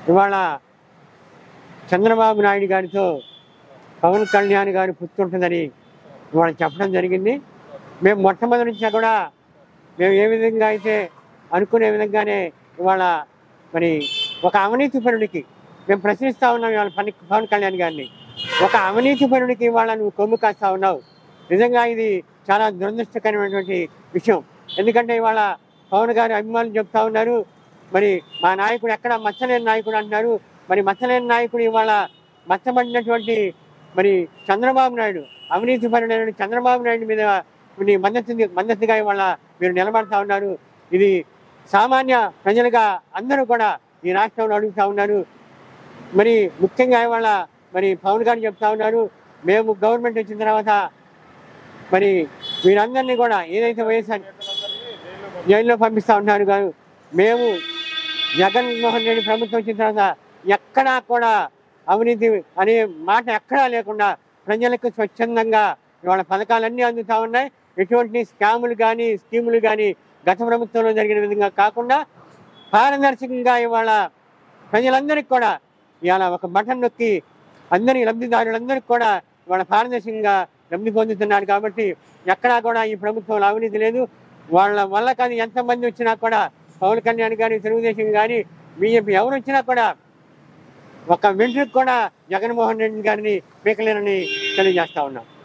ఇవాళ చంద్రబాబు నాయుడు గారితో పవన్ కళ్యాణ్ గారు పుట్టుంటుందని ఇవాళ చెప్పడం జరిగింది మేము మొట్టమొదటి నుంచి కూడా మేము ఏ విధంగా అయితే అనుకునే విధంగానే ఇవాళ మరి ఒక అవినీతి పరుడికి మేము ప్రశ్నిస్తా ఉన్నాం ఇవాళ పని పవన్ కళ్యాణ్ గారిని ఒక అవినీతి పరుడికి ఇవాళ నువ్వు కొమ్ము కాస్తా ఉన్నావు నిజంగా ఇది చాలా దురదృష్టకరమైనటువంటి విషయం ఎందుకంటే ఇవాళ పవన్ గారి అభిమానులు చెప్తా ఉన్నారు మరి మా నాయకుడు ఎక్కడ మచ్చలేని నాయకుడు అంటున్నారు మరి మచ్చలేని నాయకుడు ఇవాళ మచ్చబడినటువంటి మరి చంద్రబాబు నాయుడు అవినీతి పరుడైన చంద్రబాబు నాయుడు మీద మీ మద్దతు మద్దతుగా ఇవాళ మీరు నిలబడతా ఉన్నారు ఇది సామాన్య ప్రజలుగా అందరూ కూడా ఈ రాష్ట్రంలో అడుగుతా ఉన్నారు మరి ముఖ్యంగా ఇవాళ మరి పవన్ గారు చెప్తా ఉన్నారు మేము గవర్నమెంట్ వచ్చిన తర్వాత మరి వీరందరినీ కూడా ఏదైతే వైఎస్ఆర్ జైల్లో పంపిస్తా ఉన్నారు కాదు మేము జగన్మోహన్ రెడ్డి ప్రభుత్వం వచ్చిన తర్వాత ఎక్కడా కూడా అవినీతి అనే మాట ఎక్కడా లేకుండా ప్రజలకు స్వచ్ఛందంగా ఇవాళ పథకాలన్నీ అందుతా ఉన్నాయి ఎటువంటి స్కాములు కానీ స్కీములు కానీ గత ప్రభుత్వంలో జరిగిన విధంగా కాకుండా పారదర్శకంగా ఇవాళ ప్రజలందరికీ కూడా ఇవాళ ఒక బటన్ నొక్కి అందరి లబ్ధిదారులందరికీ కూడా ఇవాళ పారదర్శకంగా లబ్ధి పొందుతున్నారు కాబట్టి ఎక్కడా కూడా ఈ ప్రభుత్వంలో అవినీతి లేదు వాళ్ళ వల్ల కానీ ఎంతమంది వచ్చినా కూడా పవన్ కళ్యాణ్ కానీ తెలుగుదేశం కానీ బీజేపీ ఎవరు వచ్చినా కూడా ఒక వెంట్రుకు కూడా జగన్మోహన్ రెడ్డి గారిని పీకలేనని తెలియజేస్తా ఉన్నాం